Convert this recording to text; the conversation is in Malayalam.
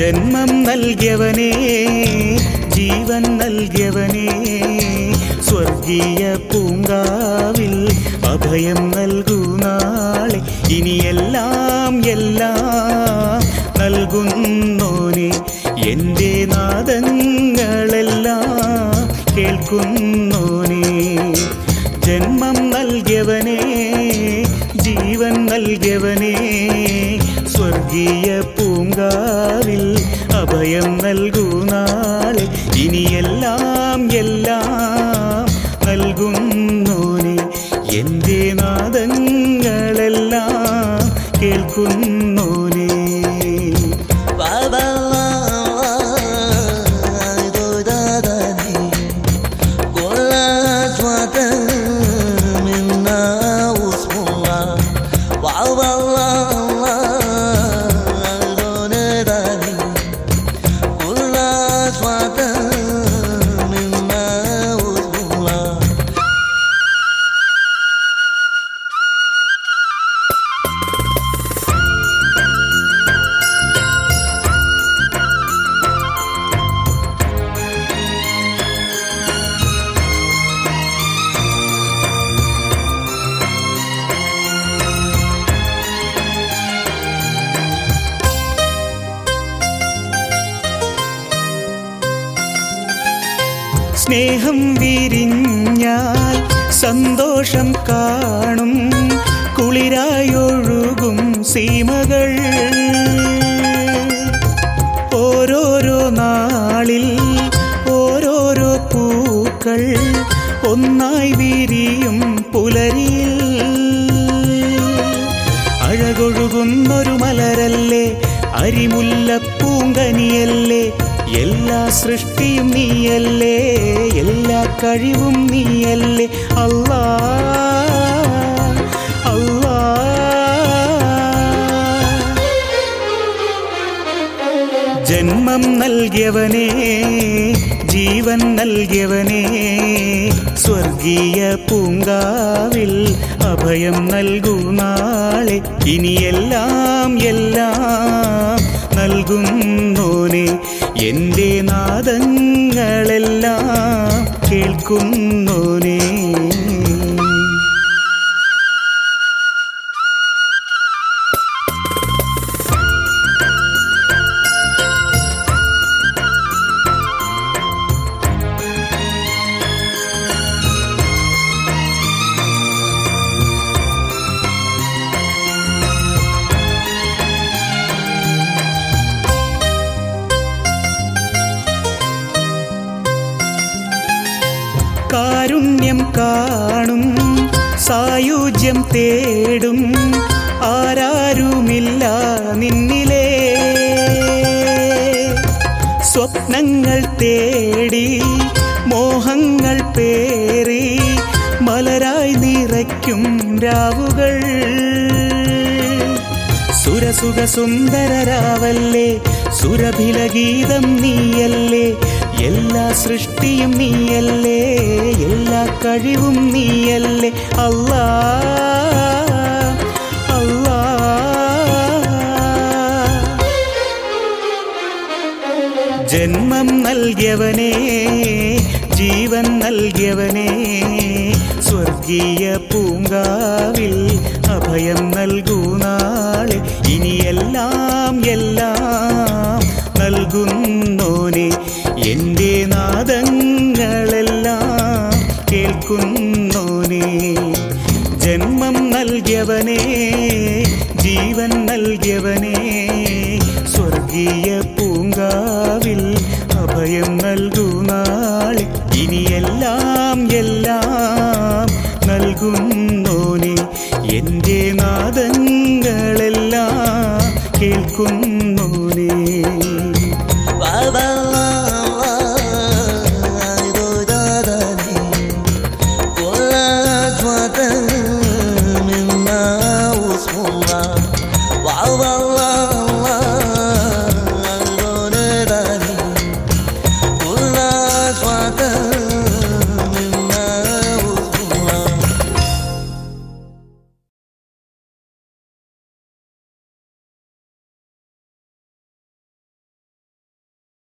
ജന്മം നൽകിയവനേ ജീവൻ നൽകിയവനേ സ്വർഗീയ പൂങ്കാവിൽ അഭയം നൽകൂ നാളെ ഇനിയെല്ലാം എല്ലാം നൽകുന്നോനെ എൻ്റെ നാദങ്ങളെല്ലാം കേൾക്കുന്നോനെ ജന്മം നൽകിയവനേ ജീവൻ നൽകിയവനേ സ്വർഗീയ പൂങ്കാവിൽ അഭയം നൽകൂ നാളെ ഇനിയെല്ലാം എല്ലാം നൽകുന്നോനെ എൻ്റെ നാദങ്ങളെല്ലാം കേൾക്കുന്നോനെ സ്നേഹം വിരിഞ്ഞാൽ സന്തോഷം കാണും കുളിരായൊഴുകും സീമകൾ ഓരോരോ നാളിൽ ഓരോരോ പൂക്കൾ ഒന്നായി വിരിയും പുലരിയിൽ അഴകൊഴുകുന്നൊരു മലരല്ലേ അരിമുല്ലപ്പൂങ്കനിയല്ലേ എല്ലാ സൃഷ്ടിയും നീയല്ലേ എല്ലാ കഴിവും നീയല്ലേ അല്ലാ അല്ലാ ജന്മം നൽകിയവനേ ജീവൻ നൽകിയവനേ സ്വർഗീയ പൂങ്കാവിൽ അഭയം നൽകൂ നാളെ ഇനിയെല്ലാം എല്ലാം നൽകുന്നോനെ എൻ്റെ നാദങ്ങളെല്ലാം കേൾക്കുന്നോനേ കാരുണ്യം കാണും സായുജ്യം തേടും ആരാരുമില്ല നിന്നിലേ സ്വപ്നങ്ങൾ തേടി മോഹങ്ങൾ പേറി മലരായി നിറയ്ക്കും രാവുകൾ സുരസുഖ സുന്ദരരാവല്ലേ സുരഭിലഗീതം നീയല്ലേ എല്ലാ സൃഷ്ടിയും നീയല്ലേ എല്ലാ കഴിവും നീയല്ലേ അല്ലാ അല്ലാ ജന്മം നൽകിയവനേ ജീവൻ നൽകിയവനേ സ്വർഗീയ പൂങ്കാവിൽ അഭയം നൽകൂ നാളെ ഇനിയെല്ലാം എല്ലാം നൽകുന്നോനെ എൻ്റെ നാദങ്ങളെല്ലാം കേൾക്കുന്നോനെ ജന്മം നൽകിയവനേ ജീവൻ നൽകിയവനേ സ്വർഗീയ പൂങ്കാവിൽ അഭയം നൽകൂ നാളെ ഇനിയെല്ലാം എല്ലാം നൽകുന്നോനെ എൻ്റെ നാദങ്ങളെല്ലാം കേൾക്കുന്നു